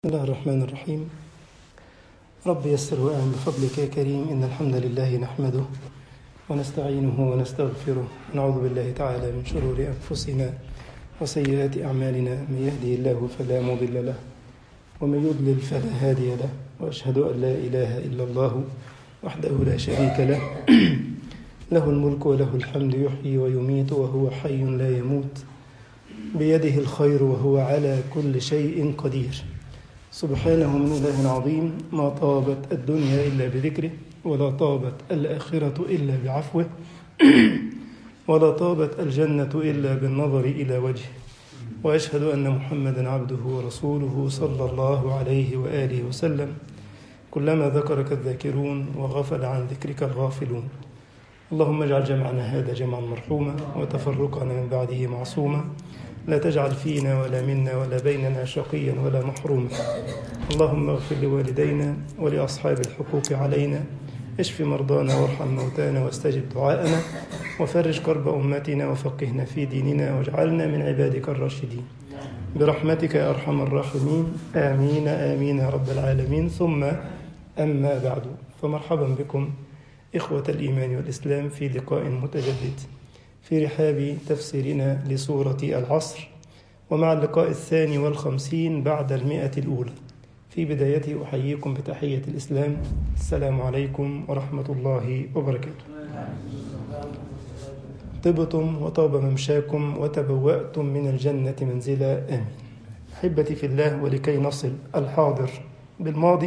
بسم الله الرحمن الرحيم رب يسر وأعن بفضلك يا كريم إن الحمد لله نحمده ونستعينه ونستغفره ونعوذ بالله تعالى من شرور أنفسنا وسيئات أعمالنا من يهده الله فلا مضل له ومن يضلل فلا هادي له وأشهد أن لا إله إلا الله وحده لا شريك له له الملك وله الحمد يحيي ويميت وهو حي لا يموت بيده الخير وهو على كل شيء قدير سبحانه من إله عظيم ما طابت الدنيا إلا بذكره ولا طابت الآخرة إلا بعفوه ولا طابت الجنة إلا بالنظر إلى وجهه وأشهد أن محمدا عبده ورسوله صلى الله عليه وآله وسلم كلما ذكرك الذاكرون وغفل عن ذكرك الغافلون اللهم اجعل جمعنا هذا جمعا مرحوما وتفرقنا من بعده معصوما لا تجعل فينا ولا منا ولا بيننا شقيا ولا محروما اللهم اغفر لوالدينا ولأصحاب الحقوق علينا اشف مرضانا وارحم موتانا واستجب دعاءنا وفرج كرب أمتنا وفقهنا في ديننا واجعلنا من عبادك الراشدين برحمتك يا أرحم الراحمين آمين آمين يا رب العالمين ثم أما بعد فمرحبا بكم إخوة الإيمان والإسلام في لقاء متجدد في رحاب تفسيرنا لسورة العصر ومع اللقاء الثاني والخمسين بعد المئة الأولى في بدايته أحييكم بتحية الإسلام السلام عليكم ورحمة الله وبركاته طبتم وطاب ممشاكم وتبوأتم من الجنة منزلا آمين أحبتي في الله ولكي نصل الحاضر بالماضي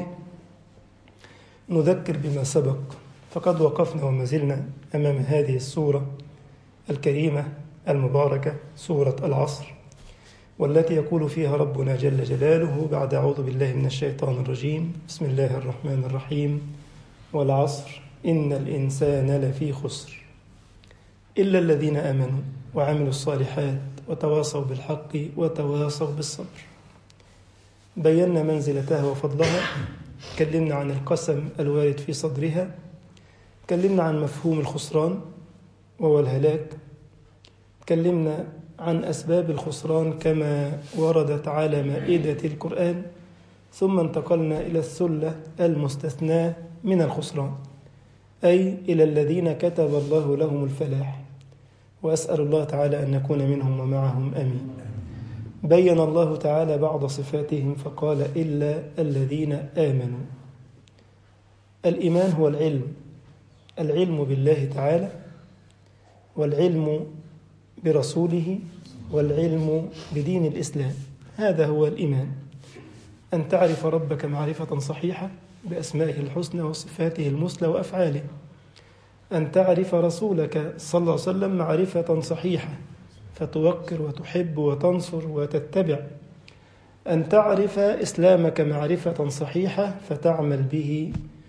نذكر بما سبق فقد وقفنا وما زلنا أمام هذه السورة الكريمة المباركة سورة العصر والتي يقول فيها ربنا جل جلاله بعد أعوذ بالله من الشيطان الرجيم بسم الله الرحمن الرحيم والعصر إن الإنسان لفي خسر إلا الذين آمنوا وعملوا الصالحات وتواصوا بالحق وتواصوا بالصبر بينا منزلتها وفضلها تكلمنا عن القسم الوارد في صدرها تكلمنا عن مفهوم الخسران وهو الهلاك تكلمنا عن أسباب الخسران كما وردت على مائدة القرآن ثم انتقلنا إلى السلة المستثناة من الخسران أي إلى الذين كتب الله لهم الفلاح وأسأل الله تعالى أن نكون منهم ومعهم أمين بين الله تعالى بعض صفاتهم فقال إلا الذين آمنوا الإيمان هو العلم العلم بالله تعالى والعلم برسوله والعلم بدين الإسلام هذا هو الإيمان أن تعرف ربك معرفة صحيحة بأسمائه الحسنى وصفاته المثلى وأفعاله أن تعرف رسولك صلى الله عليه وسلم معرفة صحيحة فتوقر وتحب وتنصر وتتبع أن تعرف إسلامك معرفة صحيحة فتعمل به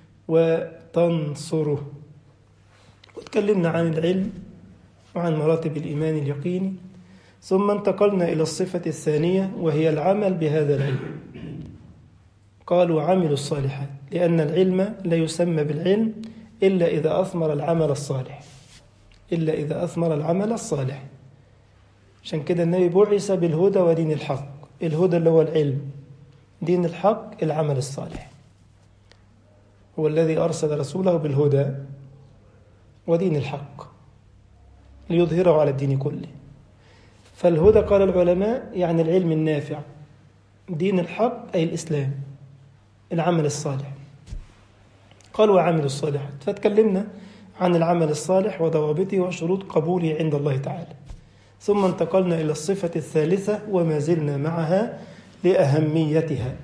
وتنصره وتكلمنا عن العلم وعن مراتب الإيمان اليقيني ثم انتقلنا إلى الصفة الثانية وهي العمل بهذا العلم قالوا عملوا الصالحات لأن العلم لا يسمى بالعلم إلا إذا أثمر العمل الصالح إلا إذا أثمر العمل الصالح عشان كده النبي بعث بالهدى ودين الحق الهدى اللي هو العلم دين الحق العمل الصالح هو الذي أرسل رسوله بالهدى ودين الحق ليظهره على الدين كله فالهدى قال العلماء يعني العلم النافع دين الحق أي الإسلام العمل الصالح قالوا وعملوا الصالحات فتكلمنا عن العمل الصالح وضوابطه وشروط قبوله عند الله تعالى ثم انتقلنا إلى الصفة الثالثة وما زلنا معها لأهميتها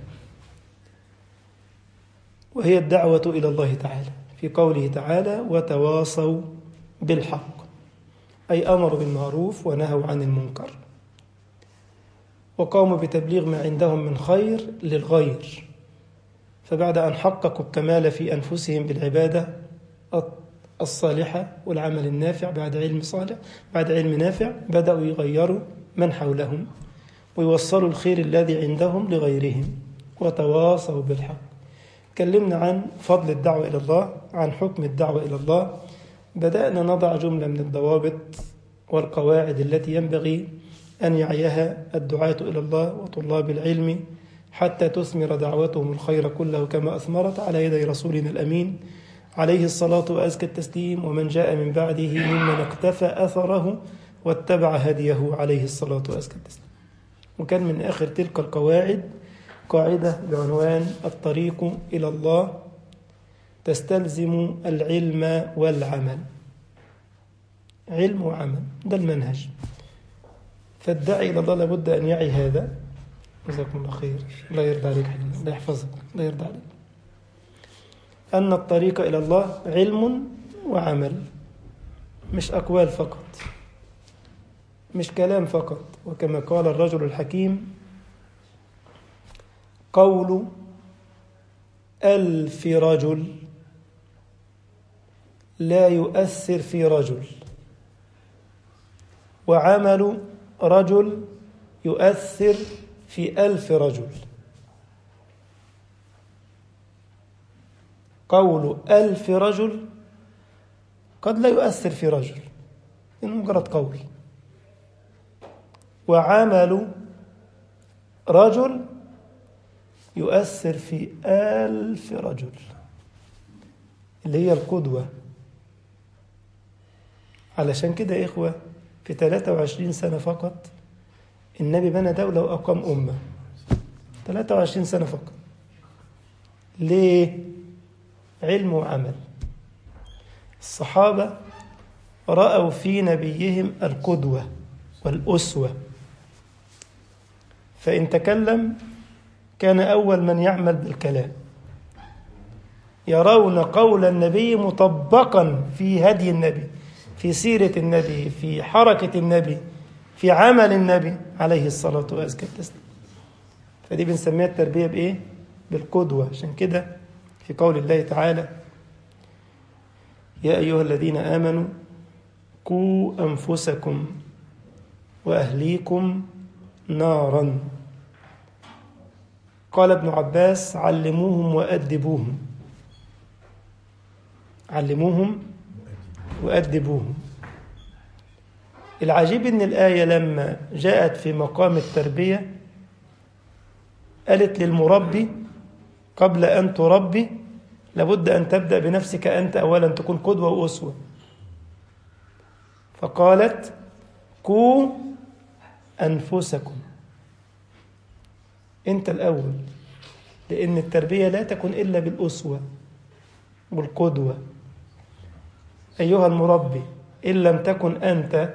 وهي الدعوة إلى الله تعالى في قوله تعالى وتواصوا بالحق أي أمروا بالمعروف ونهوا عن المنكر وقاموا بتبليغ ما عندهم من خير للغير فبعد أن حققوا الكمال في أنفسهم بالعبادة الصالحة والعمل النافع بعد علم صالح بعد علم نافع بدأوا يغيروا من حولهم ويوصلوا الخير الذي عندهم لغيرهم وتواصوا بالحق تكلمنا عن فضل الدعوة إلى الله عن حكم الدعوة إلى الله بدأنا نضع جملة من الضوابط والقواعد التي ينبغي أن يعيها الدعاة إلى الله وطلاب العلم حتى تثمر دعوتهم الخير كله كما أثمرت على يدي رسولنا الأمين عليه الصلاة وأزكى التسليم ومن جاء من بعده ممن اقتفى أثره واتبع هديه عليه الصلاة وأزكى التسليم وكان من آخر تلك القواعد قاعدة بعنوان الطريق إلى الله تستلزم العلم والعمل علم وعمل ده المنهج فالداعي إلى الله لابد أن يعي هذا جزاكم الله خير الله يرضى عليك الله يحفظك الله يرضى عليك أن الطريق إلى الله علم وعمل مش أقوال فقط مش كلام فقط وكما قال الرجل الحكيم قول ألف رجل لا يؤثر في رجل وعمل رجل يؤثر في ألف رجل قول ألف رجل قد لا يؤثر في رجل إنه مجرد قول وعمل رجل يؤثر في ألف رجل اللي هي القدوة علشان كده يا إخوة في 23 سنة فقط النبي بنى دولة وأقام أمة 23 سنة فقط ليه؟ علم وعمل الصحابة رأوا في نبيهم القدوة والأسوة فإن تكلم كان أول من يعمل بالكلام يرون قول النبي مطبقا في هدي النبي في سيرة النبي في حركة النبي في عمل النبي عليه الصلاة والسلام فدي بنسميها التربية بإيه؟ بالقدوة عشان كده في قول الله تعالى يا أيها الذين آمنوا قوا أنفسكم وأهليكم نارا قال ابن عباس علموهم وأدبوهم علموهم وأدبوهم العجيب أن الآية لما جاءت في مقام التربية قالت للمربي قبل أن تربي لابد أن تبدأ بنفسك أنت أولا تكون قدوة وأسوة فقالت كو أنفسكم أنت الأول لأن التربية لا تكون إلا بالأسوة والقدوة أيها المربي إن لم تكن أنت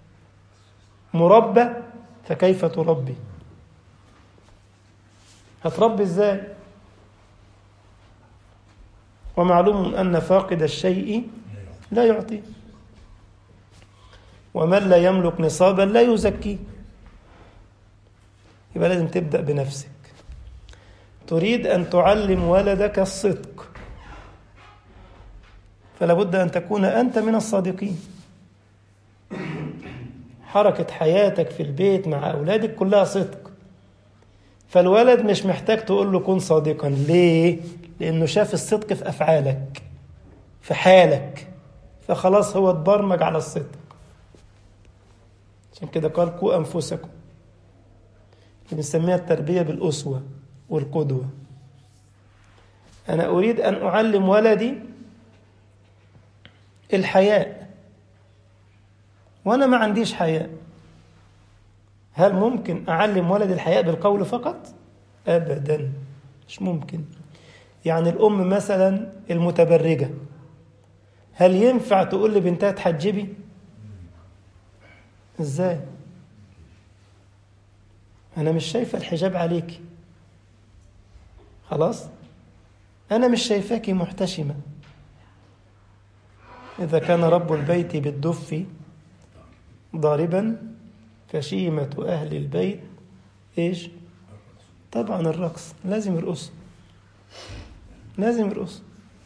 مربى فكيف تربي هتربي ازاي ومعلوم أن فاقد الشيء لا يعطيه ومن لا يملك نصابا لا يزكيه يبقى لازم تبدأ بنفسك تريد أن تعلم ولدك الصدق فلا بد أن تكون أنت من الصادقين حركة حياتك في البيت مع أولادك كلها صدق فالولد مش محتاج تقول له كن صادقا ليه؟ لأنه شاف الصدق في أفعالك في حالك فخلاص هو اتبرمج على الصدق عشان كده قال قوا أنفسكم بنسميها التربية بالأسوة والقدوة أنا أريد أن أعلم ولدي الحياء وأنا ما عنديش حياء هل ممكن أعلم ولدي الحياء بالقول فقط؟ أبدا مش ممكن يعني الأم مثلا المتبرجة هل ينفع تقول لبنتها تحجبي؟ ازاي؟ أنا مش شايفة الحجاب عليك خلاص؟ أنا مش شايفاكي محتشمة إذا كان رب البيت بالدف ضاربا فشيمة أهل البيت إيش؟ طبعا الرقص لازم يرقص لازم يرقص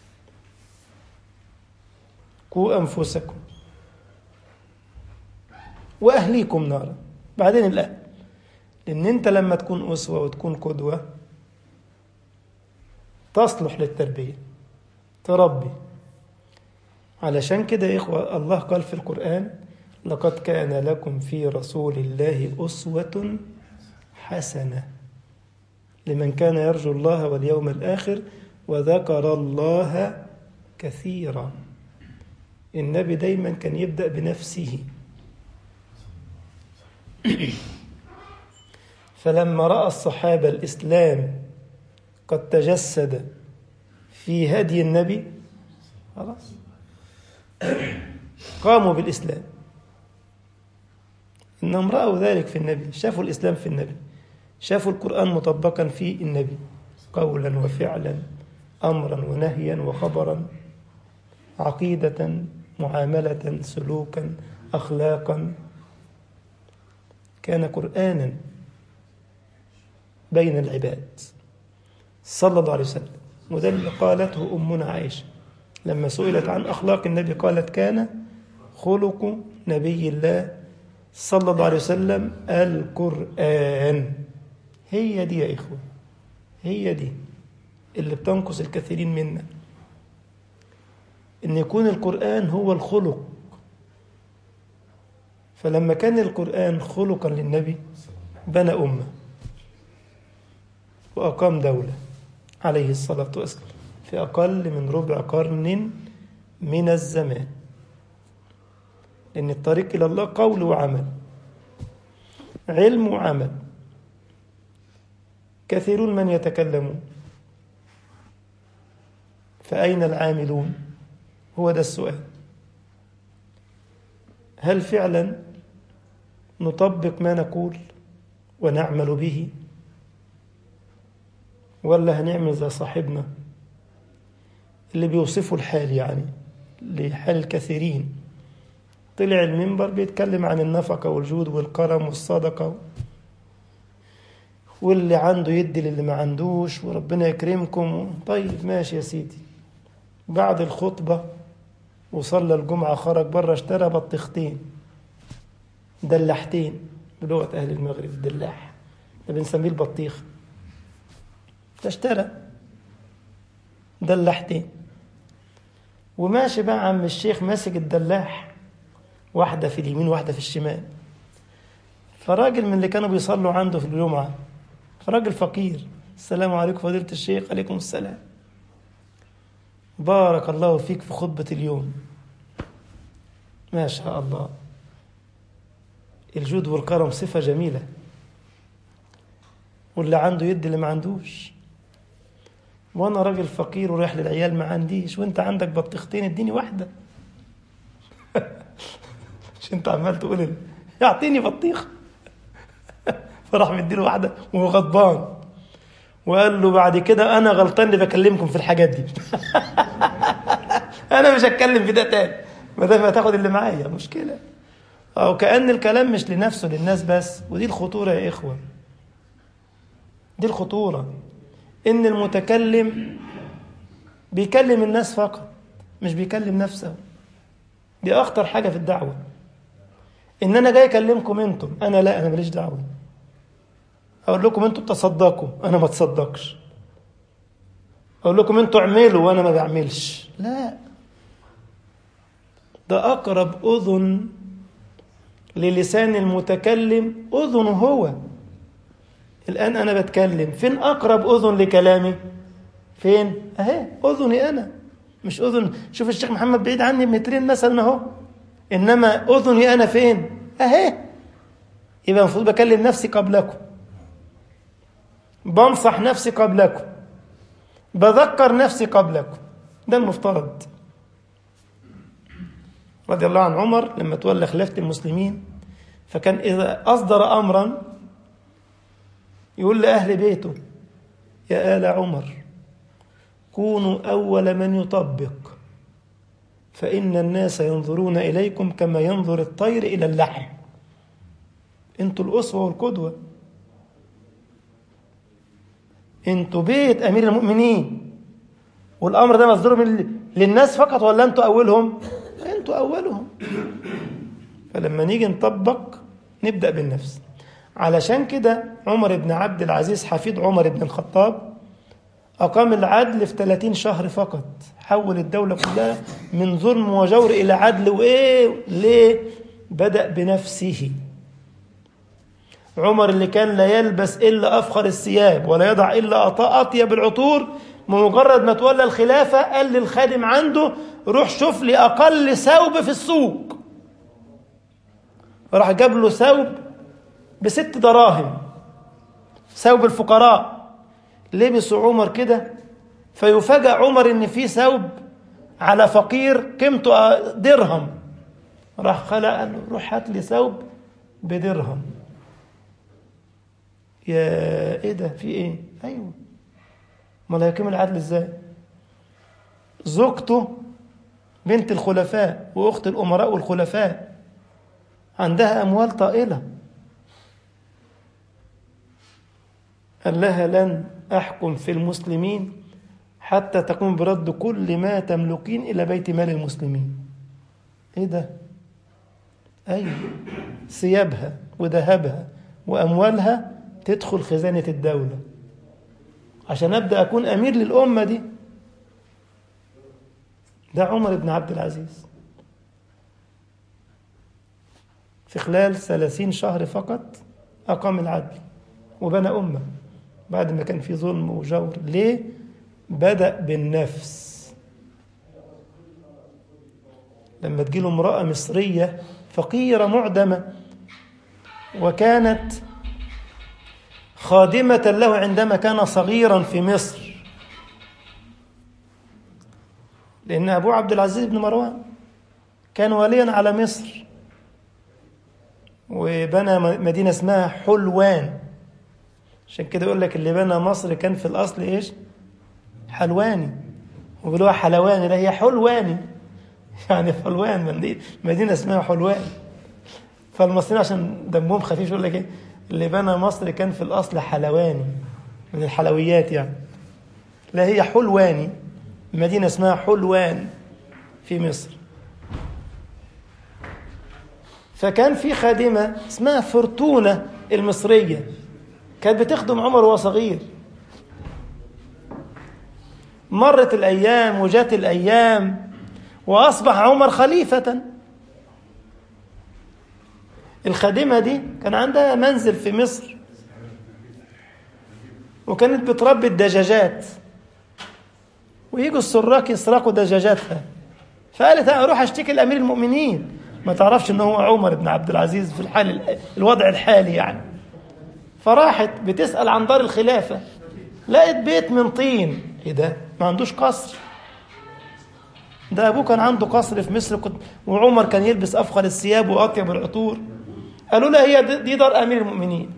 قوا أنفسكم وأهليكم نارا بعدين الأهل لأن أنت لما تكون أسوة وتكون قدوة تصلح للتربية تربي علشان كده يا إخوة الله قال في القرآن لقد كان لكم في رسول الله أسوة حسنة لمن كان يرجو الله واليوم الآخر وذكر الله كثيرا النبي دايما كان يبدأ بنفسه فلما رأى الصحابة الإسلام قد تجسد في هدي النبي خلاص قاموا بالإسلام إنهم رأوا ذلك في النبي شافوا الإسلام في النبي شافوا القرآن مطبقا في النبي قولا وفعلا أمرا ونهيا وخبرا عقيدة معاملة سلوكا أخلاقا كان قرآنا بين العباد صلى الله عليه وسلم وده اللي قالته أمنا عائشة لما سئلت عن أخلاق النبي قالت كان خلق نبي الله صلى الله عليه وسلم القرآن هي دي يا إخوة هي دي اللي بتنقص الكثيرين منا إن يكون القرآن هو الخلق فلما كان القرآن خلقا للنبي بنى أمة وأقام دولة عليه الصلاة والسلام في أقل من ربع قرن من الزمان لأن الطريق إلى الله قول وعمل علم وعمل كثيرون من يتكلمون فأين العاملون هو ده السؤال هل فعلا نطبق ما نقول ونعمل به ولا هنعمل زي صاحبنا اللي بيوصفوا الحال يعني لحال الكثيرين طلع المنبر بيتكلم عن النفقة والجود والكرم والصدقة واللي عنده يدي للي ما عندوش وربنا يكرمكم طيب ماشي يا سيدي بعد الخطبة وصلى الجمعة خرج بره اشترى بطيختين دلحتين بلغة أهل المغرب دلاح ده بنسميه البطيخ اشترى دلحتين وماشي بقى عم الشيخ ماسك الدلاح واحدة في اليمين واحدة في الشمال فراجل من اللي كانوا بيصلوا عنده في الجمعة فراجل فقير السلام عليكم فضيلة الشيخ عليكم السلام بارك الله فيك في خطبة اليوم ما شاء الله الجود والكرم صفة جميلة واللي عنده يد اللي ما عندوش وانا راجل فقير ورايح للعيال ما عنديش وانت عندك بطيختين اديني واحده مش انت عمال تقول ال... يعطيني بطيخ فراح مديله واحده وهو غضبان وقال له بعد كده انا غلطان اللي بكلمكم في الحاجات دي انا مش هتكلم في ده تاني ما دام هتاخد اللي معايا مشكله او كان الكلام مش لنفسه للناس بس ودي الخطوره يا اخوه دي الخطوره ان المتكلم بيكلم الناس فقط مش بيكلم نفسه دي اخطر حاجه في الدعوه ان انا جاي اكلمكم انتم انا لا انا ماليش دعوه اقول لكم انتم تصدقوا انا ما تصدقش اقول لكم انتم اعملوا وانا ما بعملش لا ده اقرب اذن للسان المتكلم اذنه هو الآن أنا بتكلم فين أقرب أذن لكلامي فين أهي أذني أنا مش أذن شوف الشيخ محمد بعيد عني بمترين مثلا أهو إنما أذني أنا فين أهي يبقى المفروض بكلم نفسي قبلكم بنصح نفسي قبلكم بذكر نفسي قبلكم ده المفترض رضي الله عن عمر لما تولى خلافة المسلمين فكان إذا أصدر أمرا يقول لأهل بيته يا آل عمر كونوا أول من يطبق فإن الناس ينظرون إليكم كما ينظر الطير إلى اللحم أنتوا الأسوة والقدوة أنتوا بيت أمير المؤمنين والأمر ده مصدر من للناس فقط ولا أنتوا أولهم أنتوا أولهم فلما نيجي نطبق نبدأ بالنفس علشان كده عمر بن عبد العزيز حفيد عمر بن الخطاب أقام العدل في 30 شهر فقط حول الدولة كلها من ظلم وجور إلى عدل وإيه ليه بدأ بنفسه عمر اللي كان لا يلبس إلا أفخر الثياب ولا يضع إلا أطيب العطور بمجرد ما تولى الخلافة قال للخادم عنده روح شوف لي أقل ثوب في السوق راح جاب له ثوب بست دراهم ثوب الفقراء لبسوا عمر كده فيفاجأ عمر إن في ثوب على فقير قيمته درهم راح خلق قال له روح هات لي ثوب بدرهم يا ايه ده في ايه ايوه امال هيقيم العدل ازاي زوجته بنت الخلفاء واخت الامراء والخلفاء عندها اموال طائله قال لها لن احكم في المسلمين حتى تقوم برد كل ما تملكين الى بيت مال المسلمين ايه ده ايوه ثيابها وذهبها واموالها تدخل خزانه الدوله عشان ابدا اكون امير للامه دي ده عمر بن عبد العزيز في خلال ثلاثين شهر فقط أقام العدل وبنى أمة بعد ما كان في ظلم وجور ليه؟ بدأ بالنفس لما تجيله امرأة مصرية فقيرة معدمة وكانت خادمة له عندما كان صغيرا في مصر لأن أبوه عبد العزيز بن مروان كان واليا على مصر وبنى مدينة اسمها حلوان عشان كده يقول لك اللي بنى مصر كان في الأصل إيش حلواني وبيقولوها حلواني لا هي حلواني يعني حلوان مدينة اسمها حلوان فالمصريين عشان دمهم خفيف يقول لك ايه اللي بنى مصر كان في الأصل حلواني من الحلويات يعني لا هي حلواني مدينة اسمها حلوان في مصر فكان في خادمة اسمها فرتونة المصرية كانت بتخدم عمر وهو صغير مرت الأيام وجات الأيام وأصبح عمر خليفة الخادمة دي كان عندها منزل في مصر وكانت بتربي الدجاجات ويجوا السراق يسرقوا دجاجاتها فقالت اروح اشتكي لامير المؤمنين ما تعرفش ان هو عمر بن عبد العزيز في الحال الوضع الحالي يعني فراحت بتسال عن دار الخلافه لقيت بيت من طين ايه ده ما عندوش قصر ده ابوه كان عنده قصر في مصر كنت وعمر كان يلبس افخر الثياب واطيب العطور قالوا لها هي دي دار امير المؤمنين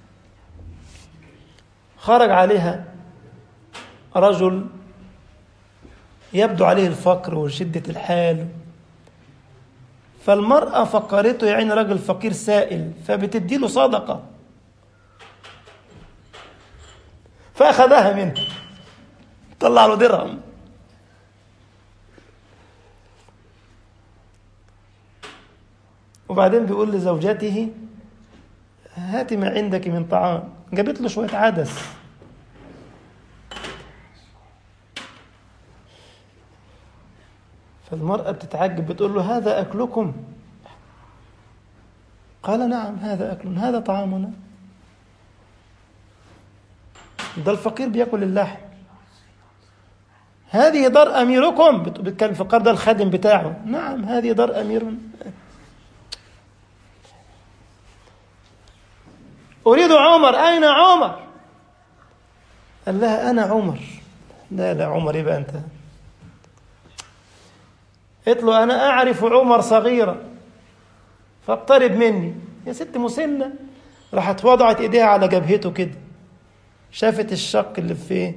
خرج عليها رجل يبدو عليه الفقر وشدة الحال فالمرأة فكرته يعني راجل فقير سائل فبتدي له صدقة فأخذها منه طلع له درهم وبعدين بيقول لزوجته هات ما عندك من طعام جابت له شوية عدس فالمرأة بتتعجب بتقول له هذا أكلكم قال نعم هذا أكل هذا طعامنا ده الفقير بياكل اللحم هذه دار أميركم بتكلم الفقير ده الخادم بتاعه نعم هذه دار أمير أريد عمر أين عمر قال لها أنا عمر لا لا عمر يبقى أنت قلت له أنا أعرف عمر صغيرا فاقترب مني يا ست مسنة راحت وضعت إيديها على جبهته كده شافت الشق اللي في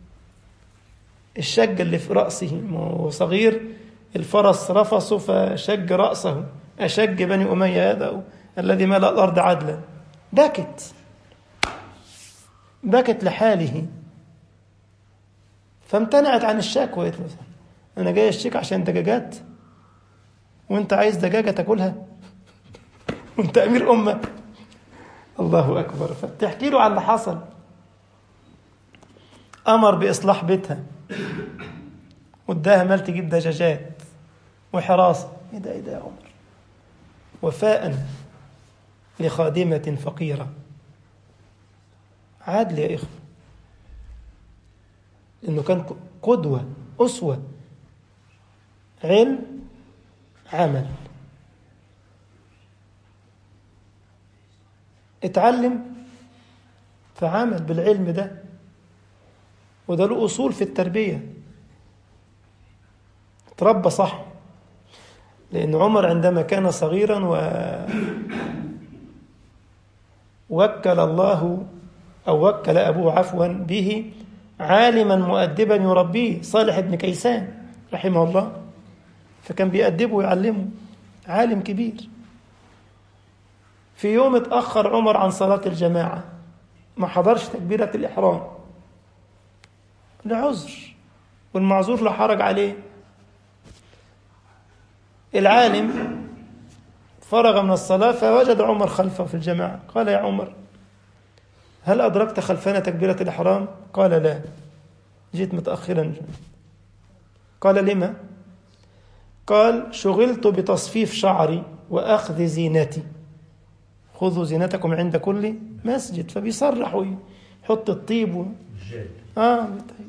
الشج اللي في رأسه هو صغير الفرس رفصه فشج رأسه أشج بني أمية هذا الذي ملأ الأرض عدلا بكت بكت لحاله فامتنعت عن الشكوى قالت له انا جاي اشتكي عشان دجاجات وانت عايز دجاجه تاكلها وانت امير امه الله اكبر فبتحكي له عن اللي حصل امر باصلاح بيتها واداها مال تجيب دجاجات وحراسه ايه ده ايه ده يا عمر وفاء لخادمه فقيره عدل يا إخوة إنه كان قدوة أسوة علم عمل اتعلم فعمل بالعلم ده وده له أصول في التربية تربى صح لأن عمر عندما كان صغيرا و وكل الله أو وكل أبوه عفوا به عالما مؤدبا يربيه صالح بن كيسان رحمه الله فكان بيأدبه ويعلمه عالم كبير في يوم اتأخر عمر عن صلاة الجماعة ما حضرش تكبيرة الإحرام لعذر والمعذور لا حرج عليه العالم فرغ من الصلاة فوجد عمر خلفه في الجماعة قال يا عمر هل أدركت خلفنا تكبيرة الإحرام؟ قال لا جيت متأخرا قال لما؟ قال شغلت بتصفيف شعري وأخذ زينتي خذوا زينتكم عند كل مسجد فبيصرح ويحط الطيب و... آه طيب.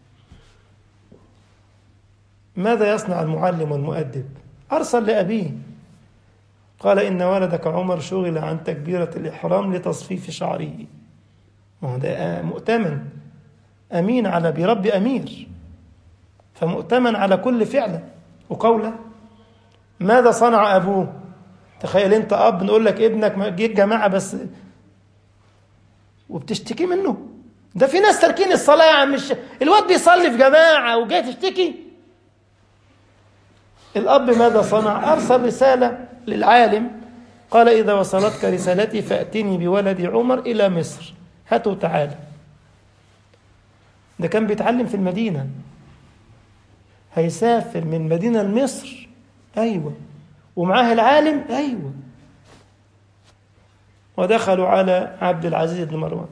ماذا يصنع المعلم والمؤدب أرسل لأبيه قال إن ولدك عمر شغل عن تكبيرة الإحرام لتصفيف شعره ما هو ده مؤتمن أمين على بيربي أمير فمؤتمن على كل فعله وقوله ماذا صنع أبوه تخيل أنت أب نقول لك ابنك جه الجماعة بس وبتشتكي منه ده في ناس تاركين الصلاة يا عم مش الواد بيصلي في جماعة وجاي تشتكي الأب ماذا صنع أرسل رسالة للعالم قال إذا وصلتك رسالتي فأتني بولدي عمر إلى مصر هاتوا تعالى ده كان بيتعلم في المدينة هيسافر من مدينة لمصر أيوة ومعاه العالم أيوة ودخلوا على عبد العزيز بن مروان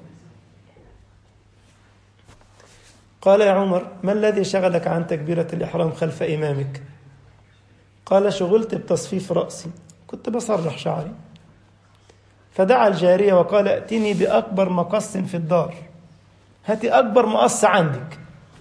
قال يا عمر ما الذي شغلك عن تكبيرة الإحرام خلف إمامك قال شغلت بتصفيف رأسي كنت بصرح شعري فدعا الجارية وقال ائتني بأكبر مقص في الدار هاتي أكبر مقص عندك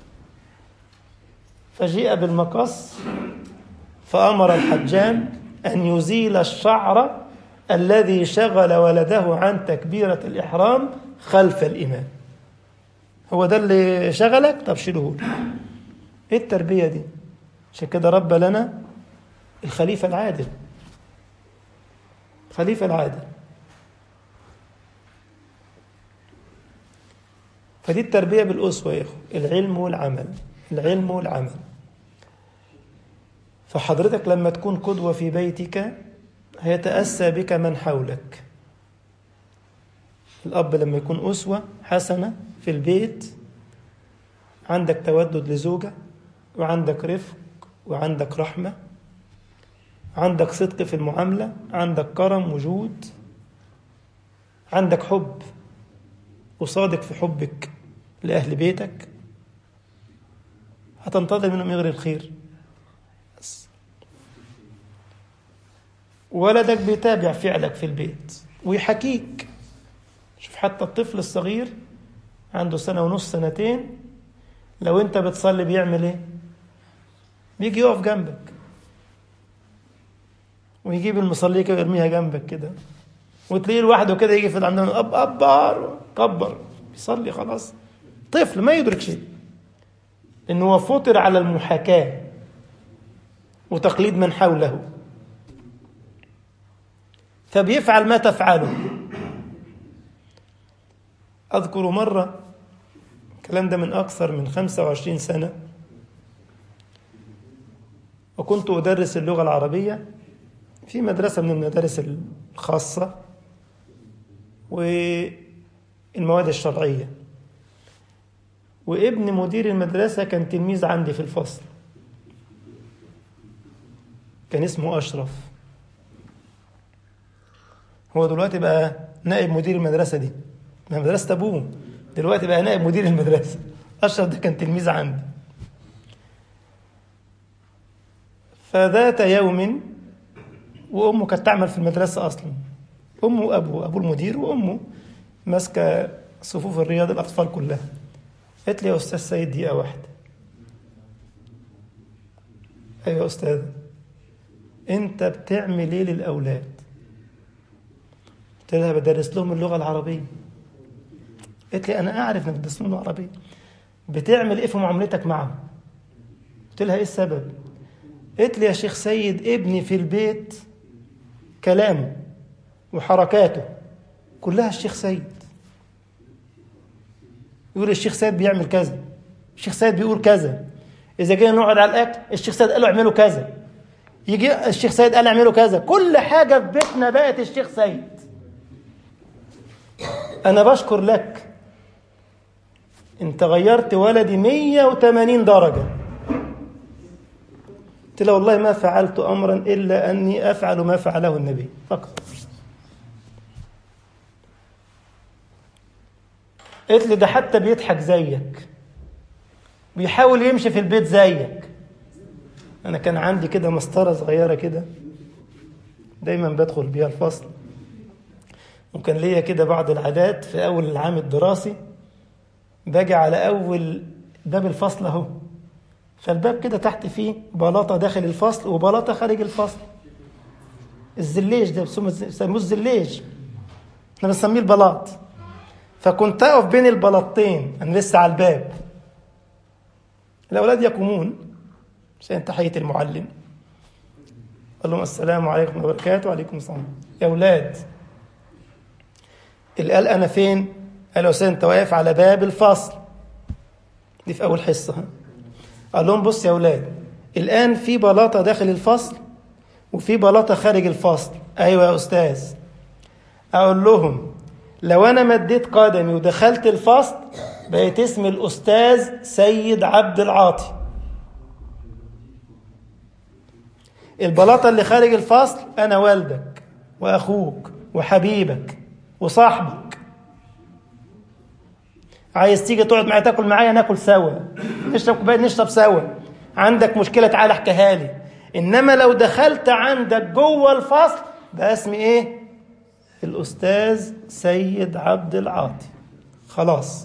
فجيء بالمقص فأمر الحجام أن يزيل الشعر الذي شغل ولده عن تكبيرة الإحرام خلف الإمام هو ده اللي شغلك طب شيله ايه التربية دي عشان كده رب لنا الخليفة العادل خليفة العادل فدي التربية بالأسوة يا إخوة العلم والعمل العلم والعمل فحضرتك لما تكون قدوة في بيتك هيتأسى بك من حولك الأب لما يكون أسوة حسنة في البيت عندك تودد لزوجة وعندك رفق وعندك رحمة عندك صدق في المعاملة عندك كرم وجود عندك حب وصادق في حبك لأهل بيتك هتنتظر منهم يغري الخير بس. ولدك بيتابع فعلك في البيت ويحكيك شوف حتى الطفل الصغير عنده سنة ونص سنتين لو انت بتصلي بيعمل ايه بيجي يقف جنبك ويجيب المصلية كده ويرميها جنبك كده وتلاقيه لوحده كده يجي في العندنا اب ابار كبر بيصلي خلاص طفل ما يدرك شيء انه هو فطر على المحاكاة وتقليد من حوله فبيفعل ما تفعله أذكر مرة الكلام ده من أكثر من 25 سنة وكنت أدرس اللغة العربية في مدرسة من المدارس الخاصة والمواد الشرعية وابن مدير المدرسة كان تلميذ عندي في الفصل كان اسمه أشرف هو دلوقتي بقى نائب مدير المدرسة دي مدرسة أبوه دلوقتي بقى نائب مدير المدرسة أشرف ده كان تلميذ عندي فذات يوم وأمه كانت تعمل في المدرسة أصلا أمه وأبوه أبو المدير وأمه ماسكة صفوف الرياض الأطفال كلها قالت لي يا أستاذ سيد دقيقة واحدة أيوة يا أستاذ أنت بتعمل إيه للأولاد قلت لها بدرس لهم اللغة العربية قالت لي أنا أعرف إنك بتدرس لهم اللغة العربية بتعمل إيه في معاملتك معهم قلت لها إيه السبب قالت لي يا شيخ سيد ابني في البيت كلامه وحركاته كلها الشيخ سيد يقول الشيخ سيد بيعمل كذا الشيخ سيد بيقول كذا اذا جينا نقعد على الاكل الشيخ سيد قال له اعملوا كذا يجي الشيخ سيد قال اعملوا كذا كل حاجه في بيتنا بقت الشيخ سيد انا بشكر لك انت غيرت ولدي 180 درجه قلت له والله ما فعلت امرا الا اني افعل ما فعله النبي فقط قلت لي ده حتى بيضحك زيك بيحاول يمشي في البيت زيك انا كان عندي كده مسطره صغيره كده دايما بدخل بيها الفصل وكان ليا كده بعض العادات في اول العام الدراسي باجي على اول باب الفصل اهو فالباب كده تحت فيه بلاطه داخل الفصل وبلاطه خارج الفصل الزليج ده بيسموه الزليج احنا بنسميه البلاط فكنت اقف بين البلاطين انا لسه على الباب الاولاد يقومون عشان تحيه المعلم قال لهم السلام عليكم ورحمه الله وبركاته وعليكم السلام يا اولاد اللي قال انا فين قال له استاذ انت واقف على باب الفصل دي في اول حصه ها قال لهم بص يا اولاد الان في بلاطه داخل الفصل وفي بلاطه خارج الفصل ايوه يا استاذ اقول لهم لو انا مديت قدمي ودخلت الفصل بقيت اسمي الاستاذ سيد عبد العاطي البلاطه اللي خارج الفصل انا والدك واخوك وحبيبك وصاحبك عايز تيجي تقعد معايا تاكل معايا ناكل سوا نشرب كوبايه نشرب سوا عندك مشكله تعالى احكيها لي انما لو دخلت عندك جوه الفصل ده اسمي ايه الأستاذ سيد عبد العاطي خلاص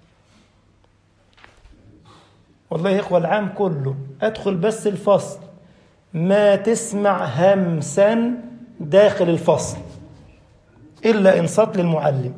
والله يا إخوة العام كله أدخل بس الفصل ما تسمع همسا داخل الفصل إلا إنصات للمعلم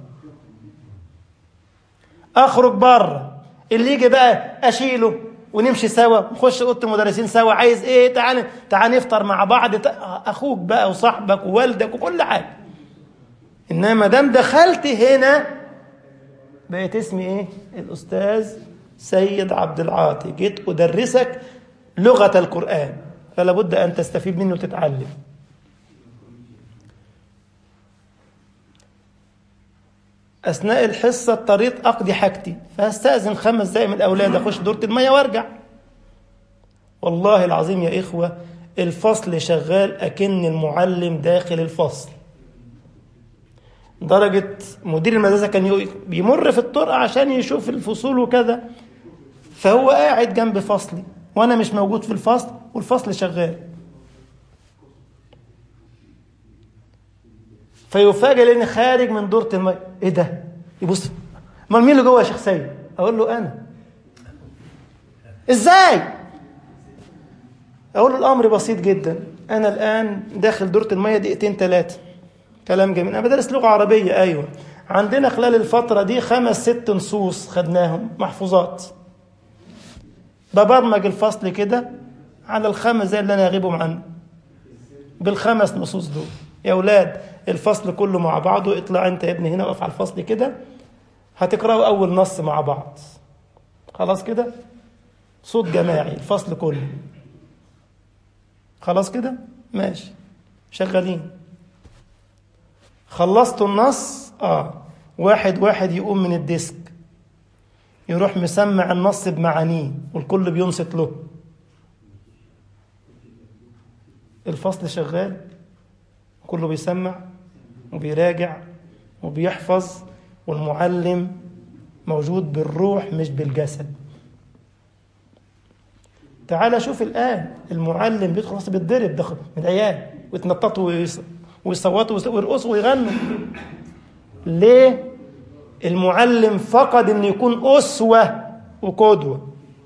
أخرج بره اللي يجي بقى أشيله ونمشي سوا نخش اوضه المدرسين سوا عايز ايه تعال تعال نفطر مع بعض اخوك بقى وصاحبك ووالدك وكل حاجه انما ما دام دخلت هنا بقيت اسمي ايه الاستاذ سيد عبد العاطي جيت ادرسك لغه القران فلا بد ان تستفيد منه وتتعلم اثناء الحصه اضطريت اقضي حاجتي فاستاذن خمس دقائق من الاولاد اخش دوره الميه وارجع والله العظيم يا اخوه الفصل شغال اكن المعلم داخل الفصل درجة مدير المدرسة كان بيمر في الطرقة عشان يشوف الفصول وكذا فهو قاعد جنب فصلي وأنا مش موجود في الفصل والفصل شغال فيفاجئ لاني خارج من دورة المية ايه ده؟ يبص امال مين اللي جوه يا شيخ سيد؟ اقول له انا ازاي؟ اقول له الامر بسيط جدا انا الان داخل دورة المية دقيقتين ثلاثة كلام جميل انا بدرس لغه عربيه ايوه عندنا خلال الفتره دي خمس ست نصوص خدناهم محفوظات ببرمج الفصل كده على الخمس زي اللي انا اغيبهم عنه بالخمس نصوص دول يا اولاد الفصل كله مع بعضه اطلع انت يا ابني هنا وقف على الفصل كده هتقراوا اول نص مع بعض خلاص كده صوت جماعي الفصل كله خلاص كده ماشي شغالين خلصتوا النص اه واحد واحد يقوم من الديسك يروح مسمع النص بمعانيه والكل بينصت له الفصل شغال كله بيسمع وبيراجع وبيحفظ والمعلم موجود بالروح مش بالجسد تعال شوف الآن المعلم بيدخل خلاص بيتضرب دخل من العيال ويتنططوا ويصوتوا ويرقصوا ويغنوا ليه؟ المعلم فقد أن يكون أسوة وقدوة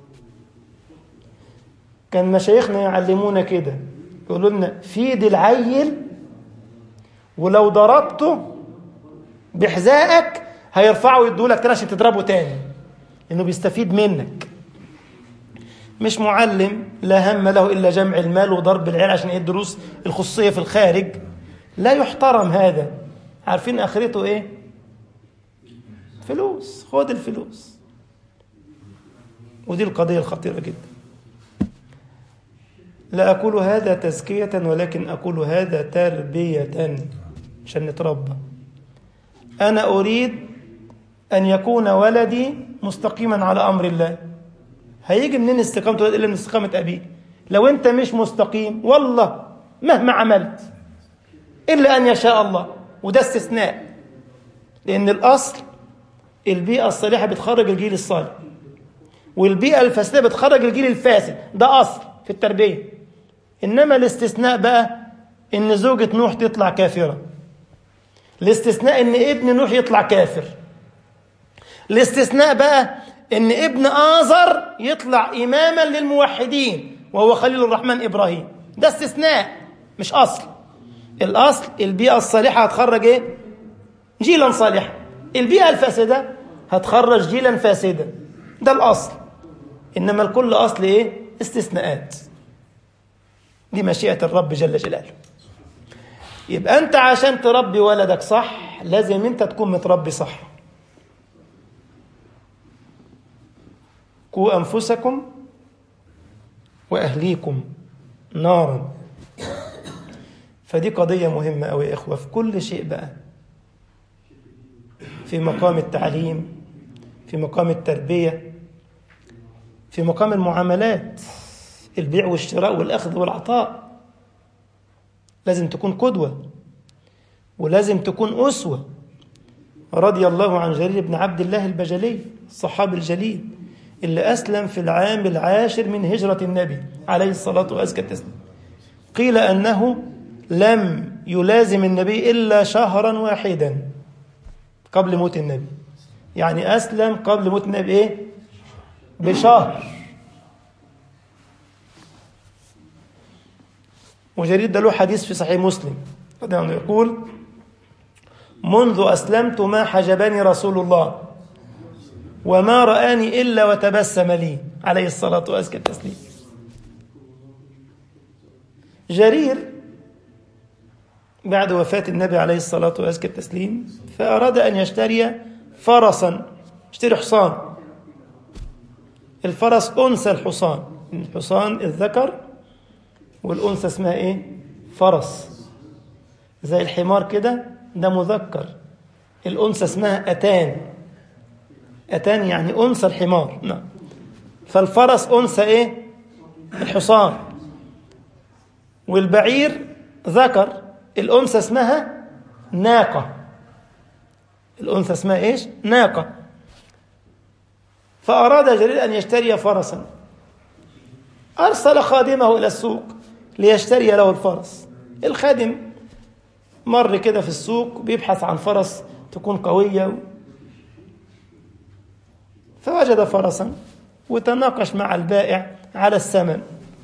كان مشايخنا يعلمونا كده يقولوا لنا فيد العيل ولو ضربته بحذائك هيرفعه ويدولك تاني عشان تضربه تاني انه بيستفيد منك مش معلم لا هم له الا جمع المال وضرب العيال عشان ايه الدروس الخصوصيه في الخارج لا يحترم هذا عارفين اخرته ايه فلوس خد الفلوس ودي القضيه الخطيره جدا لا أقول هذا تزكية ولكن أقول هذا تربية عشان نتربى أنا أريد أن يكون ولدي مستقيما على أمر الله هيجي منين استقامة ولد إلا من استقامة أبيه لو أنت مش مستقيم والله مهما عملت إلا أن يشاء الله وده استثناء لأن الأصل البيئة الصالحة بتخرج الجيل الصالح والبيئة الفاسدة بتخرج الجيل الفاسد ده أصل في التربية إنما الاستثناء بقى إن زوجة نوح تطلع كافرة الاستثناء إن ابن نوح يطلع كافر الاستثناء بقى إن ابن آزر يطلع إماما للموحدين وهو خليل الرحمن إبراهيم ده استثناء مش أصل الأصل البيئة الصالحة هتخرج إيه؟ جيلا صالحا البيئة الفاسدة هتخرج جيلا فاسدا ده الأصل إنما الكل أصل إيه؟ استثناءات دي مشيئة الرب جل جلاله يبقى أنت عشان تربي ولدك صح لازم أنت تكون متربي صح قوا أنفسكم وأهليكم نارا فدي قضية مهمة أوي يا إخوة في كل شيء بقى في مقام التعليم في مقام التربية في مقام المعاملات البيع والشراء والأخذ والعطاء لازم تكون قدوة ولازم تكون أسوة رضي الله عن جرير بن عبد الله البجلي الصحابي الجليل اللي أسلم في العام العاشر من هجرة النبي عليه الصلاة وأزكى التسليم قيل أنه لم يلازم النبي إلا شهرا واحدا قبل موت النبي يعني أسلم قبل موت النبي إيه؟ بشهر وجرير ده له حديث في صحيح مسلم رضي الله عنه يقول منذ أسلمت ما حجبني رسول الله وما رآني إلا وتبسم لي عليه الصلاة وأزكى التسليم جرير بعد وفاة النبي عليه الصلاة وأزكى التسليم فأراد أن يشتري فرسا اشتري حصان الفرس أنثى الحصان الحصان الذكر والأنثى اسمها إيه؟ فرس زي الحمار كده ده مذكر الأنثى اسمها أتان أتان يعني أنثى الحمار نعم فالفرس أنثى إيه؟ الحصان والبعير ذكر الأنثى اسمها ناقة الأنثى اسمها إيش؟ ناقة فأراد جرير أن يشتري فرسا أرسل خادمه إلى السوق ليشتري له الفرس الخادم مر كده في السوق بيبحث عن فرس تكون قوية فوجد فرسا وتناقش مع البائع على الثمن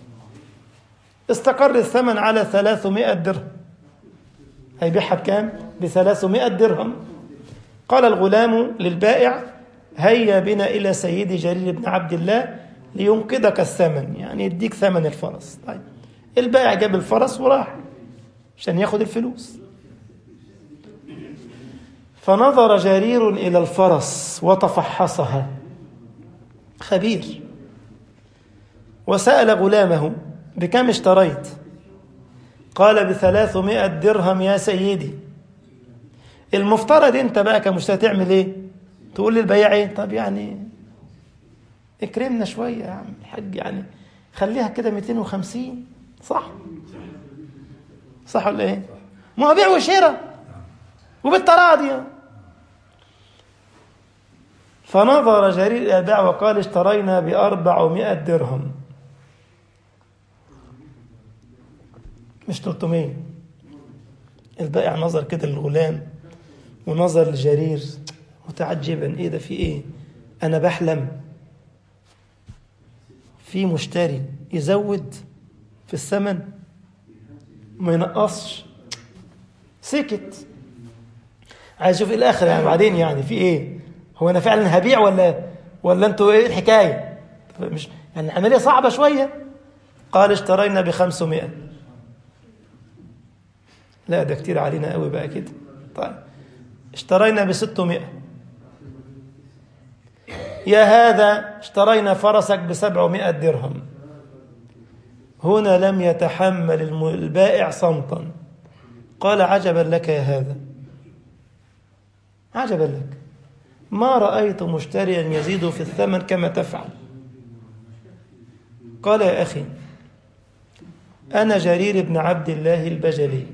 استقر الثمن على ثلاثمائة درهم هيبيعها بكام؟ بثلاثمائة درهم قال الغلام للبائع هيا بنا إلى سيدي جرير بن عبد الله لينقذك الثمن يعني يديك ثمن الفرس طيب البائع جاب الفرس وراح عشان ياخد الفلوس فنظر جرير إلى الفرس وتفحصها خبير وسأل غلامه بكم اشتريت قال بثلاثمائة درهم يا سيدي المفترض انت بقى كمشتري تعمل ايه تقول للبياع ايه طب يعني اكرمنا شوية يا عم الحاج يعني خليها كده 250 صح صح ولا ايه ما هو بيع وشراء وبالتراضي فنظر جرير إلى البيع وقال اشترينا بأربعمائة درهم مش 300 البائع نظر كده للغلام ونظر لجرير متعجبا ايه ده في ايه انا بحلم في مشتري يزود في الثمن ما ينقصش سكت عايز اشوف ايه الاخر يعني بعدين يعني في ايه هو انا فعلا هبيع ولا ولا انتوا ايه الحكايه مش يعني عمليه صعبه شويه قال اشترينا ب 500 لا ده كتير علينا قوي بقى كده طيب اشترينا ب 600 يا هذا اشترينا فرسك ب 700 درهم هنا لم يتحمل البائع صمتا قال عجبا لك يا هذا عجبا لك ما رأيت مشتريا يزيد في الثمن كما تفعل قال يا أخي أنا جرير بن عبد الله البجلي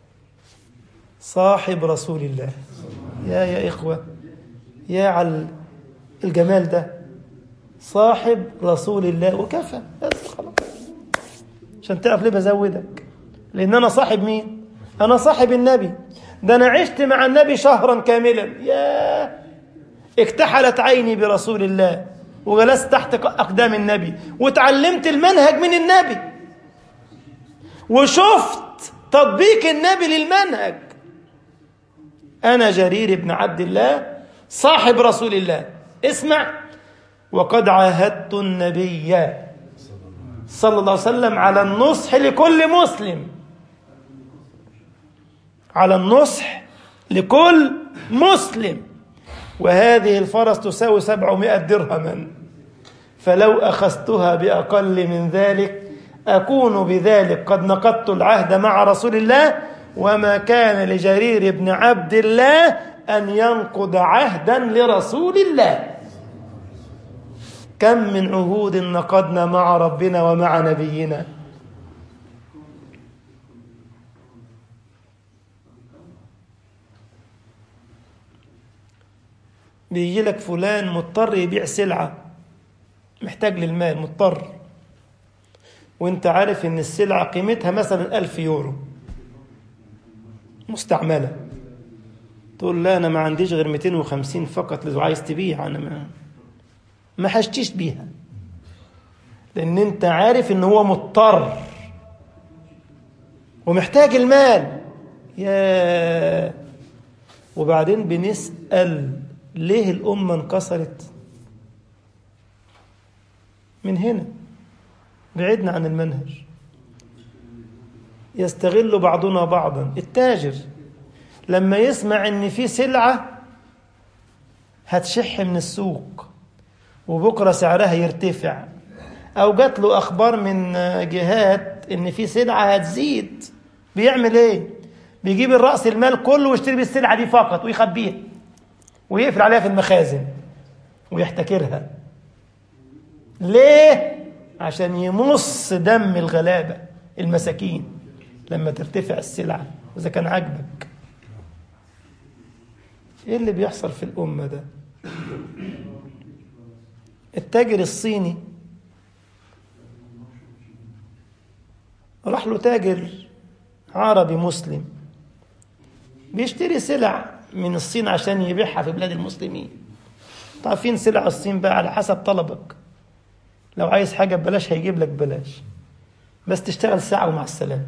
صاحب رسول الله يا يا إخوة يا على الجمال ده صاحب رسول الله وكفى بس خلاص عشان تعرف ليه بزودك لأن أنا صاحب مين أنا صاحب النبي ده أنا عشت مع النبي شهرا كاملا يا اكتحلت عيني برسول الله وجلست تحت أقدام النبي وتعلمت المنهج من النبي وشفت تطبيق النبي للمنهج أنا جرير بن عبد الله صاحب رسول الله اسمع وقد عاهدت النبي صلى الله عليه وسلم على النصح لكل مسلم على النصح لكل مسلم وهذه الفرس تساوي سبعمائة درهما فلو أخذتها بأقل من ذلك أكون بذلك قد نقضت العهد مع رسول الله وما كان لجرير بن عبد الله أن ينقض عهدا لرسول الله كم من عهود نقضنا مع ربنا ومع نبينا بيجي لك فلان مضطر يبيع سلعة محتاج للمال مضطر وانت عارف ان السلعة قيمتها مثلا ألف يورو مستعملة تقول لا أنا ما عنديش غير 250 فقط لو عايز تبيع أنا ما ما حشتيش بيها لأن أنت عارف إن هو مضطر ومحتاج المال يا وبعدين بنسأل ليه الأمة انكسرت من هنا بعدنا عن المنهج يستغل بعضنا بعضا التاجر لما يسمع ان في سلعة هتشح من السوق وبكرة سعرها يرتفع او جات له اخبار من جهات ان في سلعة هتزيد بيعمل ايه بيجيب الرأس المال كله ويشتري بالسلعة دي فقط ويخبيها ويقفل عليها في المخازن ويحتكرها ليه عشان يمص دم الغلابة المساكين لما ترتفع السلعة وإذا كان عاجبك إيه اللي بيحصل في الأمة ده التاجر الصيني راح له تاجر عربي مسلم بيشتري سلع من الصين عشان يبيعها في بلاد المسلمين عارفين سلع الصين بقى على حسب طلبك لو عايز حاجة ببلاش هيجيب لك ببلاش بس تشتغل ساعة ومع السلامة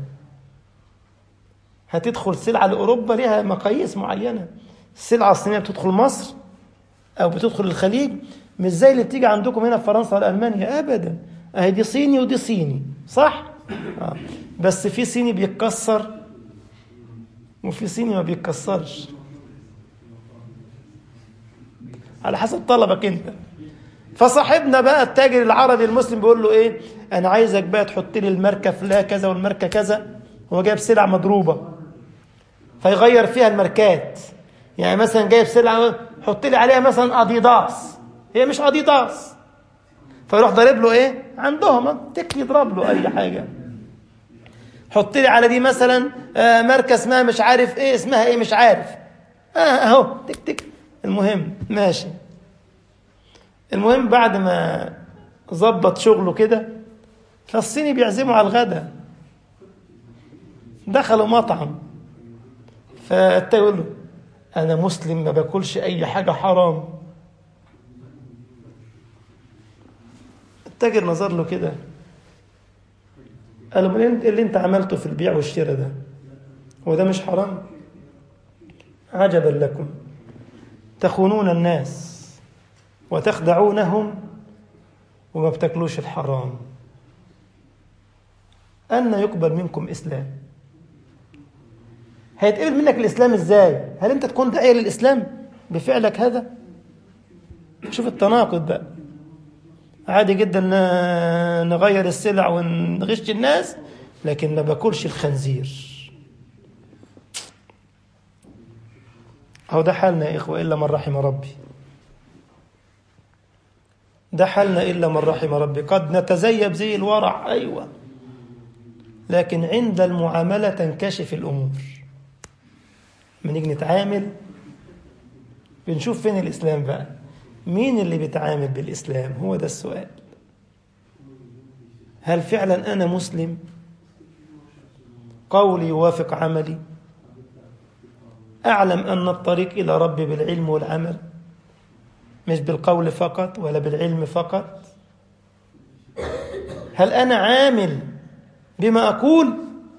هتدخل سلعة لأوروبا ليها مقاييس معينة السلعة الصينية بتدخل مصر أو بتدخل الخليج مش زي اللي بتيجي عندكم هنا في فرنسا ولا ألمانيا أبدا أهي دي صيني ودي صيني صح؟ آه. بس في صيني بيتكسر وفي صيني ما بيتكسرش على حسب طلبك انت فصاحبنا بقى التاجر العربي المسلم بيقول له ايه انا عايزك بقى تحط لي الماركه فلان كذا والماركه كذا هو جايب سلع مضروبه فيغير فيها الماركات يعني مثلا جايب سلعه حط لي عليها مثلا اديداس هي مش اديداس فيروح ضارب له ايه عندهم تك يضرب له اي حاجه حط لي على دي مثلا آه ماركه اسمها مش عارف ايه اسمها ايه مش عارف اه اهو تك تك المهم ماشي المهم بعد ما ظبط شغله كده فالصيني بيعزموا على الغداء دخلوا مطعم فالتاني يقول له أنا مسلم ما باكلش أي حاجة حرام التاجر نظر له كده قال له "من إيه اللي انت عملته في البيع والشراء ده هو ده مش حرام عجبا لكم تخونون الناس وتخدعونهم وما بتاكلوش الحرام أن يقبل منكم إسلام هيتقبل منك الإسلام إزاي هل أنت تكون داعية للإسلام بفعلك هذا شوف التناقض بقى عادي جدا ن- نغير السلع ونغش الناس لكن ما باكلش الخنزير هو ده حالنا يا إخوة إلا من رحم ربي ده حالنا إلا من رحم ربي قد نتزيب زي الورع أيوة لكن عند المعاملة تنكشف الأمور لما نيجي نتعامل بنشوف فين الإسلام بقى مين اللي بيتعامل بالإسلام هو ده السؤال هل فعلا أنا مسلم قولي يوافق عملي أعلم أن الطريق إلى ربي بالعلم والعمل مش بالقول فقط ولا بالعلم فقط هل أنا عامل بما أقول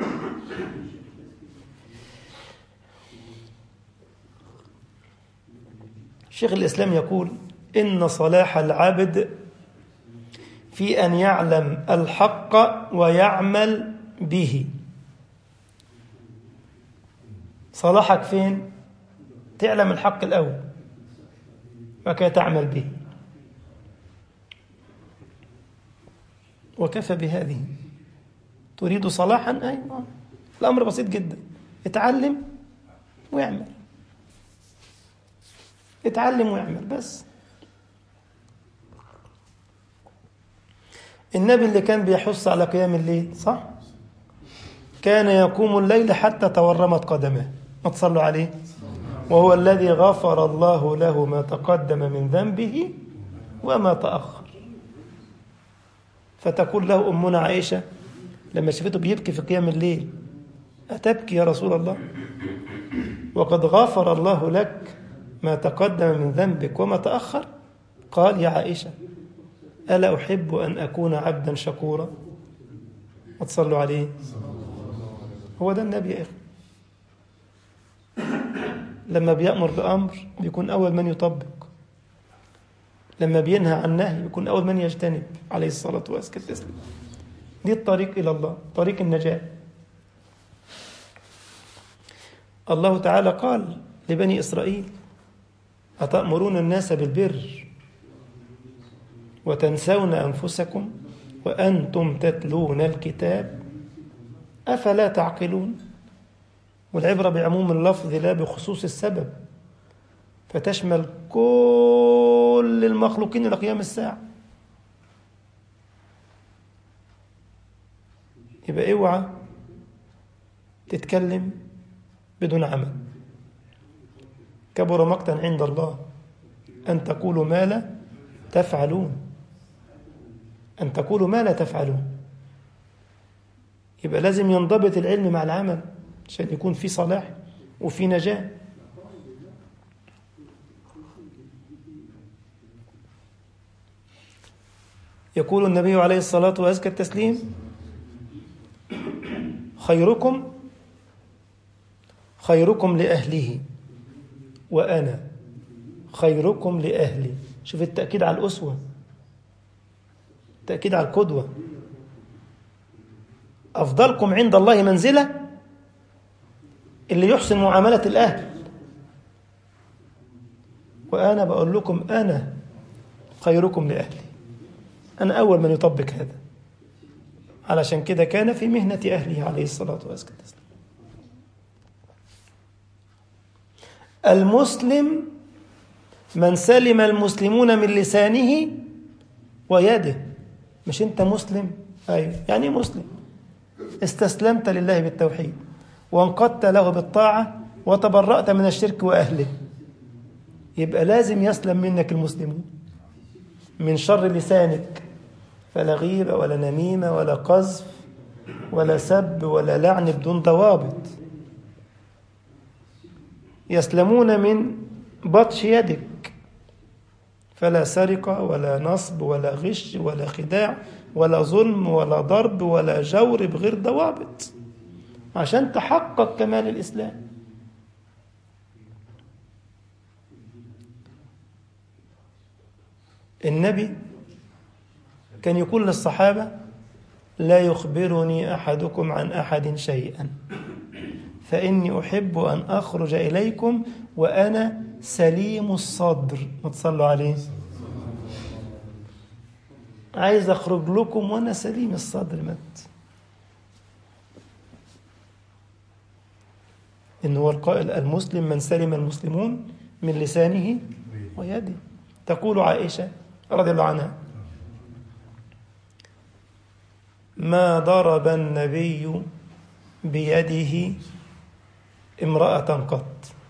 شيخ الإسلام يقول إن صلاح العبد في أن يعلم الحق ويعمل به صلاحك فين تعلم الحق الأول وكي تعمل به وكفى بهذه تريد صلاحا أيوة الأمر بسيط جدا اتعلم ويعمل اتعلم ويعمل بس النبي اللي كان بيحث على قيام الليل صح كان يقوم الليل حتى تورمت قدمه ما تصلوا عليه وهو الذي غفر الله له ما تقدم من ذنبه وما تأخر فتقول له أمنا عائشة لما شافته بيبكي في قيام الليل أتبكي يا رسول الله وقد غفر الله لك ما تقدم من ذنبك وما تأخر قال يا عائشة ألا أحب أن أكون عبدا شكورا ما تصلوا عليه هو ده النبي يا إخوة لما بيأمر بأمر بيكون أول من يطبق لما بينهى عن نهي بيكون أول من يجتنب عليه الصلاة والسلام دي الطريق إلى الله طريق النجاة الله تعالى قال لبني إسرائيل أتأمرون الناس بالبر وتنسون أنفسكم وأنتم تتلون الكتاب أفلا تعقلون والعبرة بعموم اللفظ لا بخصوص السبب فتشمل كل المخلوقين إلى قيام الساعة يبقى اوعى تتكلم بدون عمل كبر مقتا عند الله أن تقولوا ما لا تفعلون أن تقولوا ما لا تفعلون يبقى لازم ينضبط العلم مع العمل عشان يكون في صلاح وفي نجاة يقول النبي عليه الصلاة وأزكى التسليم خيركم خيركم لأهله وأنا خيركم لأهلي شوف التأكيد على الأسوة التأكيد على القدوة أفضلكم عند الله منزلة اللي يحسن معاملة الأهل وأنا بقول لكم أنا خيركم لأهلي أنا أول من يطبق هذا علشان كده كان في مهنة أهله عليه الصلاة والسلام المسلم من سلم المسلمون من لسانه ويده مش انت مسلم ايوه يعني مسلم استسلمت لله بالتوحيد وانقدت له بالطاعة وتبرأت من الشرك وأهله يبقى لازم يسلم منك المسلمون من شر لسانك فلا غيبة ولا نميمة ولا قذف ولا سب ولا لعن بدون ضوابط يسلمون من بطش يدك فلا سرقة ولا نصب ولا غش ولا خداع ولا ظلم ولا ضرب ولا جور بغير ضوابط عشان تحقق كمال الإسلام النبي كان يقول للصحابة لا يخبرني أحدكم عن أحد شيئا فإني أحب أن أخرج إليكم وأنا سليم الصدر ما تصلوا عليه عايز أخرج لكم وأنا سليم الصدر مت إن هو القائل المسلم من سلم المسلمون من لسانه ويده تقول عائشة رضي الله عنها ما ضرب النبي بيده امرأة قط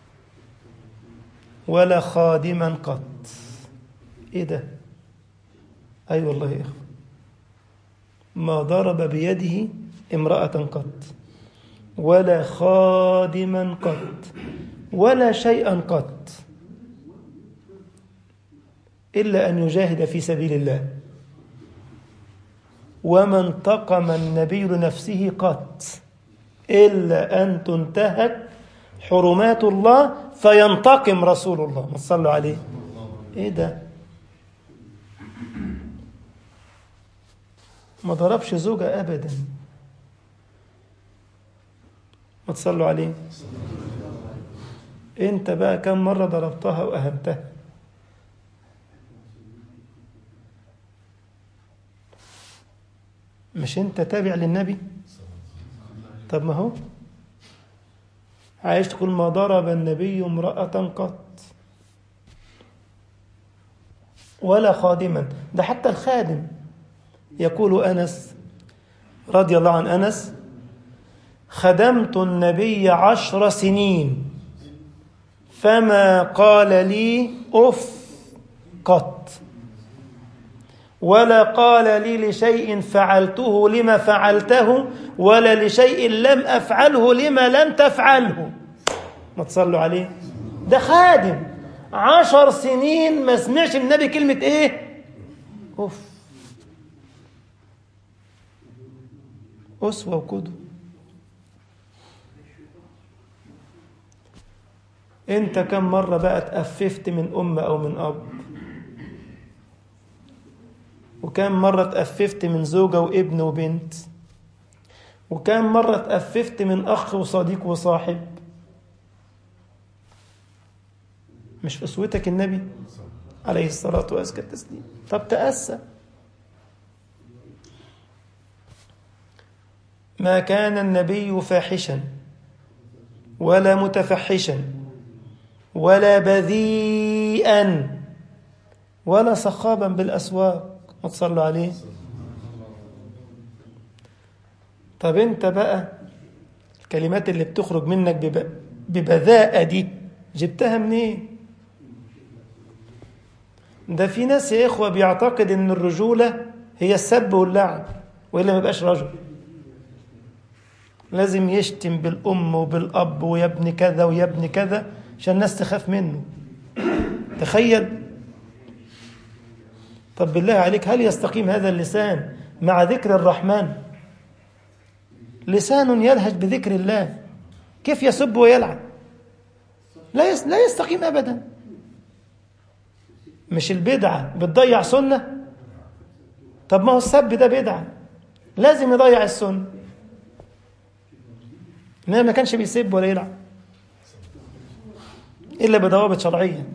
ولا خادما قط ايه ده اي أيوة والله يا اخوة ما ضرب بيده امرأة قط ولا خادما قط ولا شيئا قط إلا أن يجاهد في سبيل الله وما انتقم النبي لنفسه قط إلا أن تنتهك حرمات الله فينتقم رسول الله ما تصلوا عليه إيه ده ما ضربش زوجة أبدا ما تصلوا عليه انت بقى كم مرة ضربتها وأهنتها مش انت تابع للنبي طب ما هو عايش تقول ما ضرب النبي امرأة قط ولا خادما ده حتى الخادم يقول أنس رضي الله عن أنس خدمت النبي عشر سنين فما قال لي أف قط ولا قال لي لشيء فعلته لما فعلته ولا لشيء لم أفعله لما لم تفعله ما تصلوا عليه ده خادم عشر سنين ما سمعش من النبي كلمة ايه أوف أسوة وقدوة انت كم مرة بقى اتأففت من أم أو من أب وكم مرة اتأففت من زوجة وابن وبنت وكم مرة اتأففت من أخ وصديق وصاحب مش في أسوتك النبي عليه الصلاة وأزكى التسليم طب تأسى ما كان النبي فاحشا ولا متفحشا ولا بذيئا ولا صخابا بالأسواق ما تصلوا عليه طب انت بقى الكلمات اللي بتخرج منك بب... ببذاءة دي جبتها منين ده في ناس يا إخوة بيعتقد إن الرجولة هي السب واللعب وإلا ما يبقاش رجل لازم يشتم بالأم وبالأب ويا ابن كذا ويا ابن كذا عشان الناس تخاف منه تخيل طب بالله عليك هل يستقيم هذا اللسان مع ذكر الرحمن لسان يلهج بذكر الله كيف يسب ويلعن لا لا يستقيم ابدا مش البدعه بتضيع سنه طب ما هو السب ده بدعه لازم يضيع السنه انما ما كانش بيسب ولا يلعن الا بضوابط شرعيه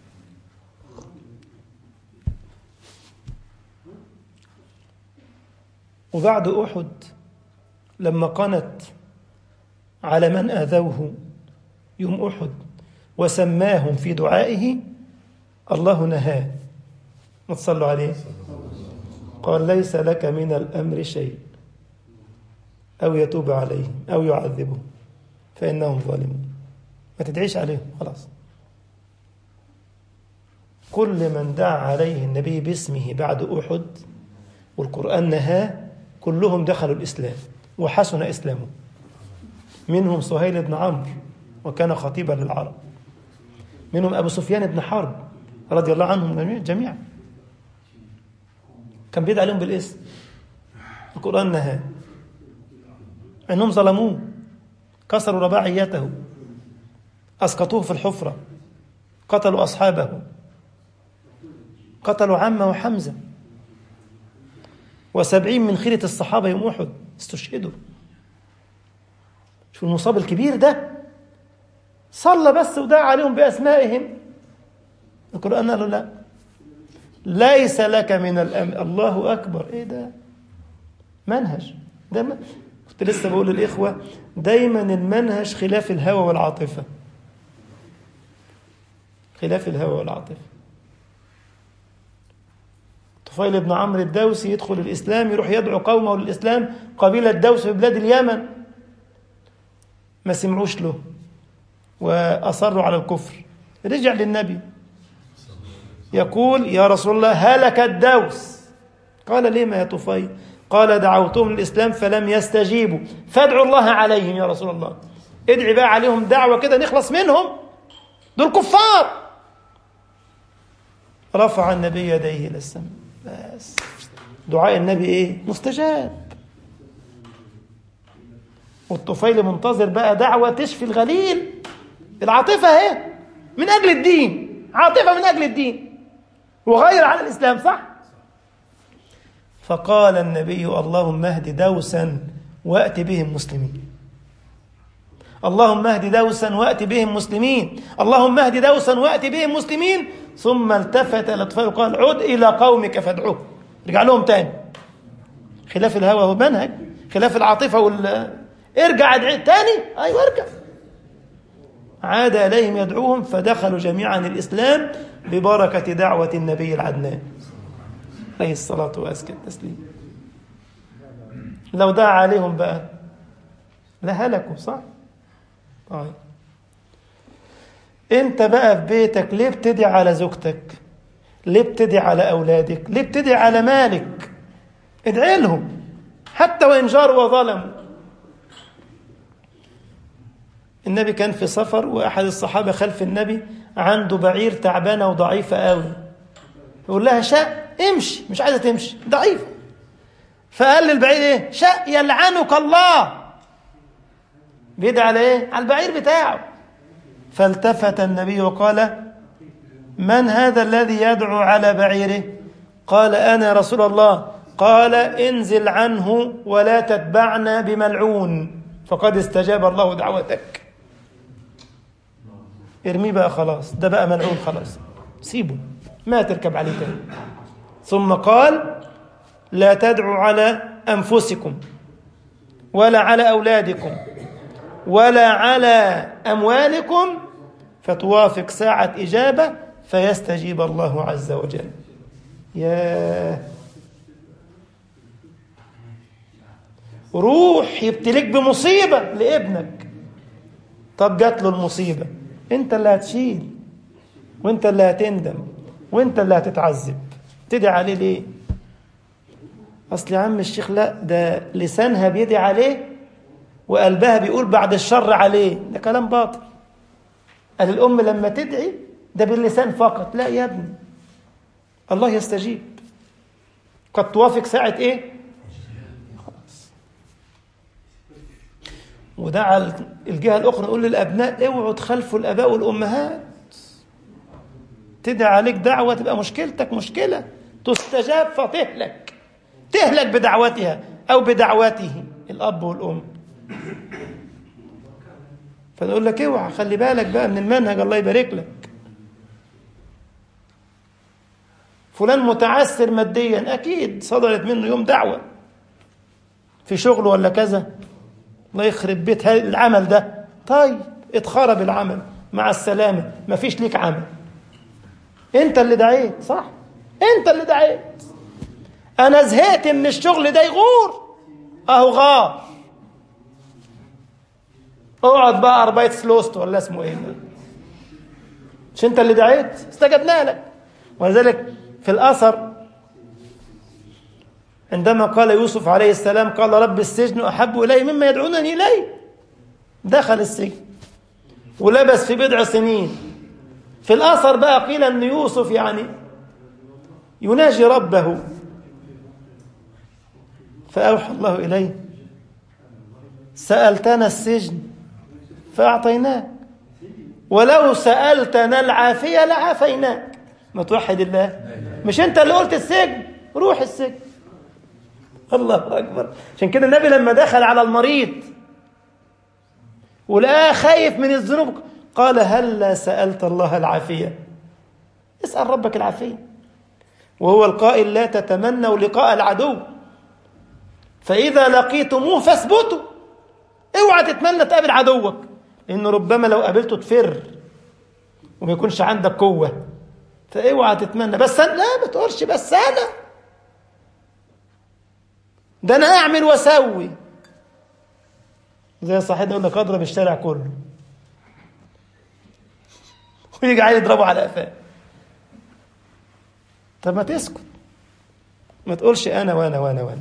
وبعد احد لما قنت على من اذوه يوم احد وسماهم في دعائه الله نهاه ما تصلوا عليه قال ليس لك من الامر شيء او يتوب عليهم او يعذبهم فانهم ظالمون ما تدعيش عليهم خلاص كل من دعا عليه النبي باسمه بعد احد والقران نهاه كلهم دخلوا الاسلام وحسن اسلامه منهم سهيل بن عمرو وكان خطيبا للعرب منهم أبو سفيان بن حرب رضي الله عنهم جميعا كان بيدعي عليهم بالاسم القرآن نهى أنهم ظلموه كسروا رباعيته أسقطوه في الحفرة قتلوا أصحابه قتلوا عمه وحمزة وسبعين من خيرة الصحابة يوم أحد استشهدوا شو المصاب الكبير ده صلى بس ودعا عليهم بأسمائهم القرآن قال له لا ليس لك من الأمر الله أكبر إيه ده منهج ده م... كنت لسه بقول للإخوة دايما المنهج خلاف الهوى والعاطفة خلاف الهوى والعاطفة طفيل بن عمرو الدوسي يدخل الإسلام يروح يدعو قومه للإسلام قبيلة دوس في بلاد اليمن ما سمعوش له وأصروا على الكفر رجع للنبي يقول يا رسول الله هلك الدوس قال لما يا طفيل قال دعوتهم للإسلام فلم يستجيبوا فادعوا الله عليهم يا رسول الله ادعي بقى عليهم دعوة كده نخلص منهم دول كفار رفع النبي يديه إلى السماء بس دعاء النبي ايه مستجاب والطفيل منتظر بقى دعوة تشفي الغليل العاطفة اهي من أجل الدين عاطفة من أجل الدين وغير على الإسلام صح فقال النبي اللهم اهد دوسا وأت بهم مسلمين اللهم اهد دوسا وأت بهم مسلمين اللهم اهد دوسا وأت بهم مسلمين ثم التفت إلى الطفيل وقال عد إلى قومك فادعوه رجع لهم تاني خلاف الهوى هو منهج خلاف العاطفة وال ارجع ادعي تاني أيوة ارجع عاد إليهم يدعوهم فدخلوا جميعا الإسلام ببركة دعوة النبي العدنان عليه الصلاة وأزكى التسليم لو دعا عليهم بقى لهلكوا صح؟ طيب انت بقى في بيتك ليه بتدعي على زوجتك ليه بتدعي على اولادك ليه بتدعي على مالك ادعي لهم حتى وان جاروا وظلموا النبي كان في سفر واحد الصحابه خلف النبي عنده بعير تعبانه وضعيفه قوي يقول لها شاء امشي مش عايزه تمشي ضعيفه فقال للبعير ايه شاء يلعنك الله بيدعي على ايه على البعير بتاعه فالتفت النبي وقال من هذا الذي يدعو على بعيره قال انا رسول الله قال انزل عنه ولا تتبعنا بملعون فقد استجاب الله دعوتك ارميه بقى خلاص ده بقى ملعون خلاص سيبه ما تركب عليه تاني ثم قال لا تدعوا على انفسكم ولا على اولادكم ولا على اموالكم فتوافق ساعه اجابه فيستجيب الله عز وجل يا روح يبتليك بمصيبه لابنك طب جات له المصيبه انت اللي هتشيل وانت اللي هتندم وانت اللي هتتعذب تدعي عليه ليه اصل يا عم الشيخ لا ده لسانها بيدعي عليه وقلبها بيقول بعد الشر عليه ده كلام باطل قال الام لما تدعي ده باللسان فقط لا يا ابني الله يستجيب قد توافق ساعة ايه خلاص ودعا الجهة الأخرى نقول للأبناء اوعوا تخلفوا الآباء والأمهات تدعي عليك دعوة تبقى مشكلتك مشكلة تستجاب فتهلك تهلك بدعوتها أو بدعوته الأب والأم فنقول لك اوعى خلي بالك بقى من المنهج الله يبارك لك فلان متعسر ماديا اكيد صدرت منه يوم دعوه في شغله ولا كذا الله يخرب بيت العمل ده طيب اتخرب العمل مع السلامه مفيش ليك عمل انت اللي دعيت صح انت اللي دعيت انا زهقت من الشغل ده يغور اهو غار اقعد بقى اربايت سلوست ولا اسمه ايه مش انت اللي دعيت استجبنا لك ولذلك في الاثر عندما قال يوسف عليه السلام قال رب السجن احب الي مما يدعونني اليه دخل السجن ولبس في بضع سنين في الأثر بقى قيل أن يوسف يعني يناجي ربه فأوحى الله إليه سألتنا السجن فأعطيناك ولو سألتنا العافية لعافيناك ما توحد الله مش أنت اللي قلت السجن روح السجن الله أكبر عشان كده النبي لما دخل على المريض ولقاه خايف من الذنوب قال هلا سألت الله العافية اسأل ربك العافية وهو القائل لا تتمنوا لقاء العدو فإذا لقيتموه فاثبتوا اوعى تتمنى تقابل عدوك لأنه ربما لو قابلته تفر وما يكونش عندك قوة فاوعى تتمنى بس أنا لا ما تقولش بس أنا ده أنا أعمل وأسوي زي صاحبنا يقول لك أضرب الشارع كله ويجي عيل يضربه على قفاه طب ما تسكت ما تقولش انا وانا وانا وانا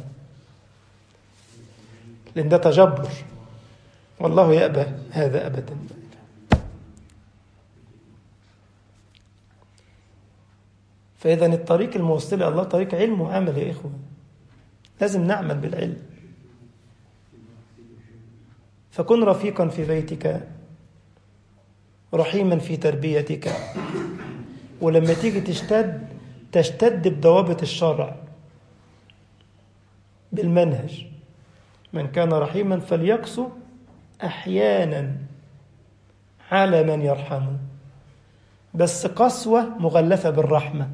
لان ده تجبر والله يأبى هذا ابدا فاذا الطريق الموصل الى الله طريق علم وعمل يا اخوه لازم نعمل بالعلم فكن رفيقا في بيتك رحيما في تربيتك ولما تيجي تشتد تشتد بضوابط الشرع بالمنهج من كان رحيما فليقسو احيانا على من يرحمه بس قسوه مغلفه بالرحمه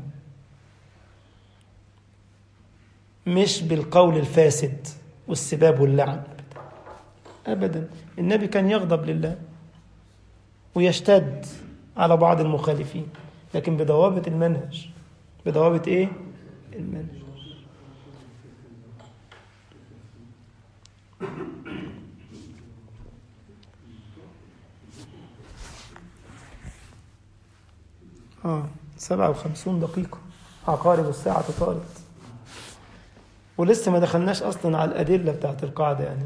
مش بالقول الفاسد والسباب واللعن ابدا النبي كان يغضب لله ويشتد على بعض المخالفين لكن بضوابط المنهج بضوابط ايه المنهج اه سبعة وخمسون دقيقة عقارب الساعة طالت ولسه ما دخلناش أصلا على الأدلة بتاعت القاعدة يعني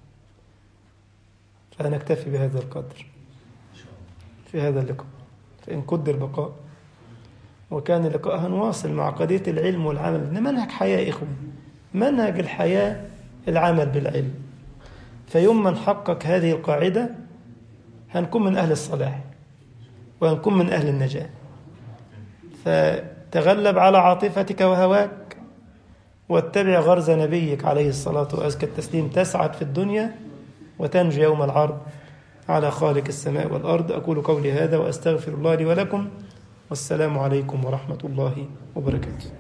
فنكتفي بهذا القدر في هذا اللقاء فإن قدر بقاء وكان اللقاء هنواصل مع قضية العلم والعمل إن منهج حياة إخوة منهج الحياة العمل بالعلم فيوم ما نحقق هذه القاعدة هنكون من أهل الصلاح وهنكون من أهل النجاة فتغلب على عاطفتك وهواك واتبع غرز نبيك عليه الصلاة وأزكى التسليم تسعد في الدنيا وتنجو يوم العرض على خالق السماء والأرض أقول قولي هذا وأستغفر الله لي ولكم والسلام عليكم ورحمة الله وبركاته